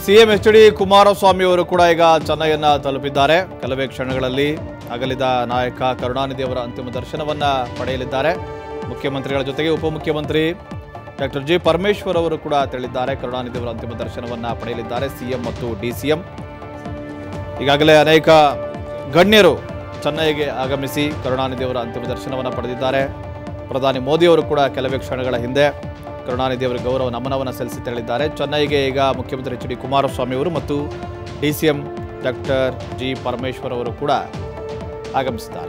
CM H D Kumaraswamy ಅವರು ಕೂಡ ಈಗ ಚೆನ್ನೈಯನ್ನ ತಲುಪಿದ್ದಾರೆ ಕೆಲವೇ ಕ್ಷಣಗಳಲ್ಲಿ ಅಗಲಿದ ನಾಯಕ ಕರುಣಾನಿಧಿ ಅವರ ಅಂತಿಮ ದರ್ಶನವನ್ನ ಪಡೆಯಲಿದ್ದಾರೆ ಮುಖ್ಯಮಂತ್ರಿಗಳ ಜೊತೆಗೆ ಉಪಮುಖ್ಯಮಂತ್ರಿ ಡಾಕ್ಟರ್ ಜಿ ಪರಮೇಶ್ವರ್ ಅವರು ಕೂಡ ತೆರಳಿದ್ದಾರೆ ಕರುಣಾನಿಧಿ ಅವರ ಅಂತಿಮ ದರ್ಶನವನ್ನ ಪಡೆಯಲಿದ್ದಾರೆ ಸಿಎಂ ಮತ್ತು ಡಿಸಿಎಂ ಈಗಾಗಲೇ ಅನೇಕ ಗಣ್ಯರು ಚೆನ್ನೈಗೆ ಆಗಮಿಸಿ ಕರುಣಾನಿಧಿ ಅವರ ಅಂತಿಮ ದರ್ಶನವನ್ನು ಪಡೆದಿದ್ದಾರೆ ಪ್ರಧಾನಿ ಮೋದಿ ಅವರು ಕೂಡ ಕೆಲವೇ ಕ್ಷಣಗಳ ಹಿಂದೆ ಕರುಣಾನಿಧಿ ಅವರಿಗೆ ಗೌರವ ನಮನವನ್ನು ಸಲ್ಲಿಸಿ ತೆರಳಿದ್ದಾರೆ ಚೆನ್ನೈಗೆ ಈಗ ಮುಖ್ಯಮಂತ್ರಿ ಎಚ್ ಡಿ ಕುಮಾರಸ್ವಾಮಿ ಅವರು ಮತ್ತು D C M doctor G Parameshwar ಅವರು ಕೂಡ ಆಗಮಿಸಿದ್ದಾರೆ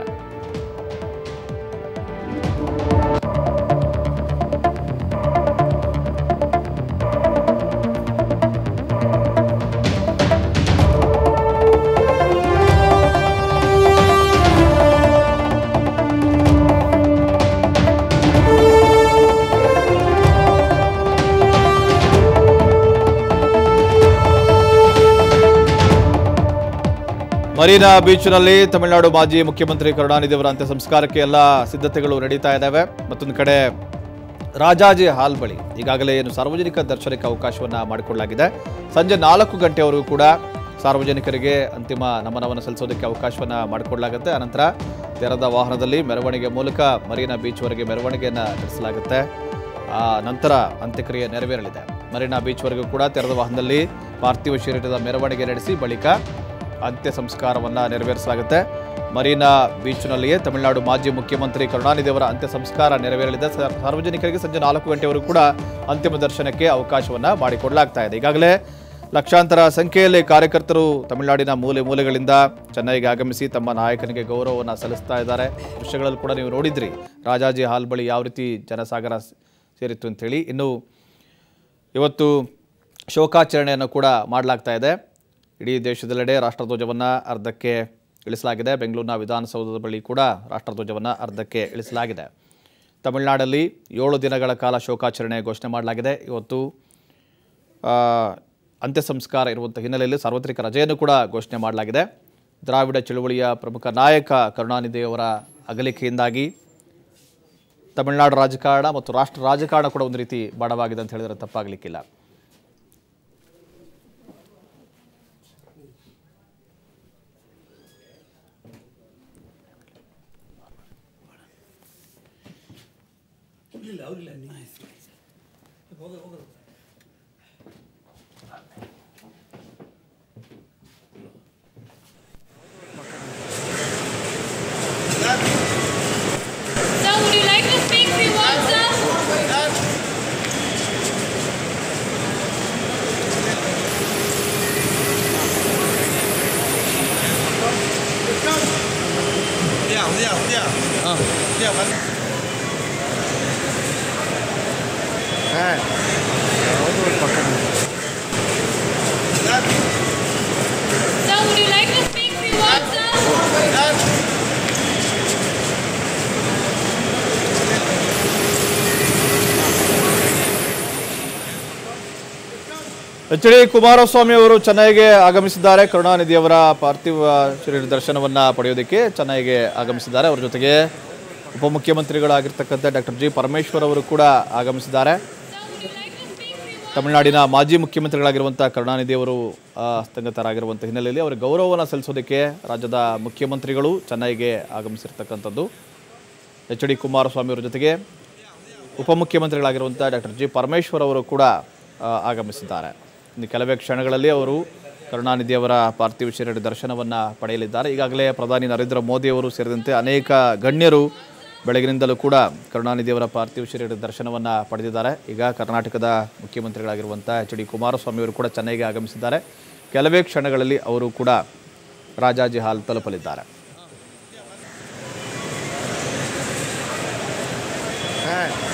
ಮರೀನಾ ಬೀಚ್ನಲ್ಲಿ ತಮಿಳುನಾಡು ಮಾಜಿ ಮುಖ್ಯಮಂತ್ರಿ ಕರುಣಾನಿಧಿ ಅವರ ಅಂತ್ಯ ಸಂಸ್ಕಾರಕ್ಕೆ ಎಲ್ಲ ಸಿದ್ಧತೆಗಳು ನಡೀತಾ ಇದ್ದಾವೆ ಮತ್ತೊಂದು ಕಡೆ ರಾಜಾಜಿ ಹಾಲ್ ಬಳಿ ಈಗಾಗಲೇ ಏನು ಸಾರ್ವಜನಿಕ ದರ್ಶನಕ್ಕೆ ಅವಕಾಶವನ್ನ ಮಾಡಿಕೊಳ್ಳಲಾಗಿದೆ ಸಂಜೆ ನಾಲ್ಕು ಗಂಟೆವರೆಗೂ ಕೂಡ ಸಾರ್ವಜನಿಕರಿಗೆ ಅಂತಿಮ ನಮನವನ್ನು ಸಲ್ಲಿಸೋದಕ್ಕೆ ಅವಕಾಶವನ್ನ ಮಾಡಿಕೊಳ್ಳಲಾಗುತ್ತೆ ಅನಂತರ ತೆರೆದ ವಾಹನದಲ್ಲಿ ಮೆರವಣಿಗೆ ಮೂಲಕ ಮರೀನಾ ಬೀಚ್ವರೆಗೆ ಮೆರವಣಿಗೆಯನ್ನು ನಡೆಸಲಾಗುತ್ತೆ ಆ ನಂತರ ಅಂತ್ಯಕ್ರಿಯೆ ನೆರವೇರಲಿದೆ ಮರೀನಾ ಬೀಚ್ವರೆಗೂ ಕೂಡ ತೆರೆದ ವಾಹನದಲ್ಲಿ ಪಾರ್ಥಿವ ಶರೀರದ ಮೆರವಣಿಗೆ ನಡೆಸಿ ಬಳಿಕ ಅಂತ್ಯ ಸಂಸ್ಕಾರವನ್ನು ನೆರವೇರಿಸಲಾಗುತ್ತೆ ಮರೀನಾ ಬೀಚ್ನಲ್ಲಿಯೇ ತಮಿಳುನಾಡು ಮಾಜಿ ಮುಖ್ಯಮಂತ್ರಿ ಕರುಣಾನಿಧಿ ಅವರ ಅಂತ್ಯ ಸಂಸ್ಕಾರ ನೆರವೇರಲಿದೆ ಸಾ- ಸಾರ್ವಜನಿಕರಿಗೆ ಸಂಜೆ ನಾಲ್ಕು ಗಂಟೆವರೆಗೂ ಕೂಡ ಅಂತಿಮ ದರ್ಶನಕ್ಕೆ ಅವಕಾಶವನ್ನು ಮಾಡಿಕೊಡಲಾಗ್ತಾ ಇದೆ ಈಗಾಗಲೇ ಲಕ್ಷಾಂತರ ಸಂಖ್ಯೆಯಲ್ಲಿ ಕಾರ್ಯಕರ್ತರು ತಮಿಳುನಾಡಿನ ಮೂಲೆ ಮೂಲೆಗಳಿಂದ ಚೆನ್ನೈಗೆ ಆಗಮಿಸಿ ತಮ್ಮ ನಾಯಕನಿಗೆ ಗೌರವವನ್ನು ಸಲ್ಲಿಸ್ತಾ ಇದ್ದಾರೆ ದೃಶ್ಯಗಳಲ್ಲಿ ಕೂಡ ನೀವು ನೋಡಿದ್ರಿ ರಾಜಾಜಿ ಹಾಲ್ ಬಳಿ ಯಾವ ರೀತಿ ಜನಸಾಗರ ಸ್- ಸೇರಿತ್ತು ಅಂತೇಳಿ ಇನ್ನು ಇವತ್ತು ಶೋಕಾಚರಣೆಯನ್ನು ಕೂಡ ಮಾಡಲಾಗ್ತಾ ಇದೆ ಇಡೀ ದೇಶದೆಲ್ಲೆಡೆ ರಾಷ್ಟ್ರಧ್ವಜವನ್ನು ಅರ್ಧಕ್ಕೆ ಇಳಿಸಲಾಗಿದೆ ಬೆಂಗಳೂರಿನ ವಿಧಾನಸೌಧದ ಬಳಿ ಕೂಡ ರಾಷ್ಟ್ರಧ್ವಜವನ್ನು ಅರ್ಧಕ್ಕೆ ಇಳಿಸಲಾಗಿದೆ ತಮಿಳುನಾಡಲ್ಲಿ ಏಳು ದಿನಗಳ ಕಾಲ ಶೋಕಾಚರಣೆ ಘೋಷಣೆ ಮಾಡಲಾಗಿದೆ ಇವತ್ತು ಆ, ಅಂತ್ಯ ಸಂಸ್ಕಾರ ಇರುವಂಥ ಹಿನ್ನೆಲೆಯಲ್ಲಿ ಸಾರ್ವತ್ರಿಕ ರಜೆಯನ್ನು ಕೂಡ ಘೋಷಣೆ ಮಾಡಲಾಗಿದೆ ದ್ರಾವಿಡ ಚಳುವಳಿಯ ಪ್ರಮುಖ ನಾಯಕ ಕರುಣಾನಿಧಿ ಅವರ ಅಗಲಿಕೆಯಿಂದಾಗಿ ತಮಿಳುನಾಡು ರಾಜಕಾರಣ ಮತ್ತು ರಾಷ್ಟ್ರ ರಾಜಕಾರಣ ಕೂಡ ಒಂದು ರೀತಿ ಬಡವಾಗಿದೆ ಅಂತ ಹೇಳಿದ್ರೆ ತಪ್ಪಾಗಲಿಕ್ಕಿಲ್ಲ Sir, would you like to speak few words, sir? ಉದ್ಯ ಉದ್ಯ ಉದ್ಯ ಉದ್ಯ ಬಂದು Sir, would you like to speak few words, sir? H D Kumaraswamy ಅವರು ಚೆನ್ನೈಗೆ ಆಗಮಿಸಿದ್ದಾರೆ ಕರುಣಾನಿಧಿ ಅವರ ಪಾರ್ಥಿವ ಶರೀರ ದರ್ಶನವನ್ನ ಪಡೆಯೋದಕ್ಕೆ ಚೆನ್ನೈಗೆ ಆಗಮಿಸಿದ್ದಾರೆ ಅವರ ಜೊತೆಗೆ ಉಪಮುಖ್ಯಮಂತ್ರಿಗಳಾಗಿರ್ತಕ್ಕಂಥ ಡಾಕ್ಟರ್ ಜಿ ಪರಮೇಶ್ವರ್ ಅವರು ಕೂಡ ಆಗಮಿಸಿದ್ದಾರೆ ತಮಿಳುನಾಡಿನ ಮಾಜಿ ಮುಖ್ಯಮಂತ್ರಿಗಳಾಗಿರುವಂಥ ಕರುಣಾನಿಧಿ ಅವರು ಆ, ಹಸ್ತಂಗತರಾಗಿರುವಂಥ ಹಿನ್ನೆಲೆಯಲ್ಲಿ ಅವರಿಗೆ ಗೌರವವನ್ನು ಸಲ್ಲಿಸೋದಕ್ಕೆ ರಾಜ್ಯದ ಮುಖ್ಯಮಂತ್ರಿಗಳು ಚೆನ್ನೈಗೆ ಆಗಮಿಸಿರ್ತಕ್ಕಂಥದ್ದು ಎಚ್ ಡಿ ಕುಮಾರಸ್ವಾಮಿ ಅವರ ಜೊತೆಗೆ ಉಪಮುಖ್ಯಮಂತ್ರಿಗಳಾಗಿರುವಂಥ ಡಾಕ್ಟರ್ ಜಿ ಪರಮೇಶ್ವರ್ ಅವರು ಕೂಡ ಆ, ಆಗಮಿಸಿದ್ದಾರೆ ಇನ್ನು ಕೆಲವೇ ಕ್ಷಣಗಳಲ್ಲಿ ಅವರು ಕರುಣಾನಿಧಿ ಅವರ ಪಾರ್ಥಿವ ಶರೀರ ದರ್ಶನವನ್ನು ಪಡೆಯಲಿದ್ದಾರೆ ಈಗಾಗಲೇ ಪ್ರಧಾನಿ ನರೇಂದ್ರ ಮೋದಿ ಅವರು ಸೇರಿದಂತೆ ಅನೇಕ ಗಣ್ಯರು ಬೆಳಗಿನಿಂದಲೂ ಕೂಡ ಕರುಣಾನಿಧಿ ಅವರ ಪಾರ್ಥಿವ ಶರೀರ ದರ್ಶನವನ್ನು ಪಡೆದಿದ್ದಾರೆ ಈಗ ಕರ್ನಾಟಕದ ಮುಖ್ಯಮಂತ್ರಿಗಳಾಗಿರುವಂಥ ಎಚ್ ಡಿ ಕುಮಾರಸ್ವಾಮಿ ಅವರು ಕೂಡ ಚೆನ್ನೈಗೆ ಆಗಮಿಸಿದ್ದಾರೆ ಕೆಲವೇ ಕ್ಷಣಗಳಲ್ಲಿ ಅವರು ಕೂಡ ರಾಜಾಜಿ ಹಾಲ್ ತಲುಪಲಿದ್ದಾರೆ ಹಾಂ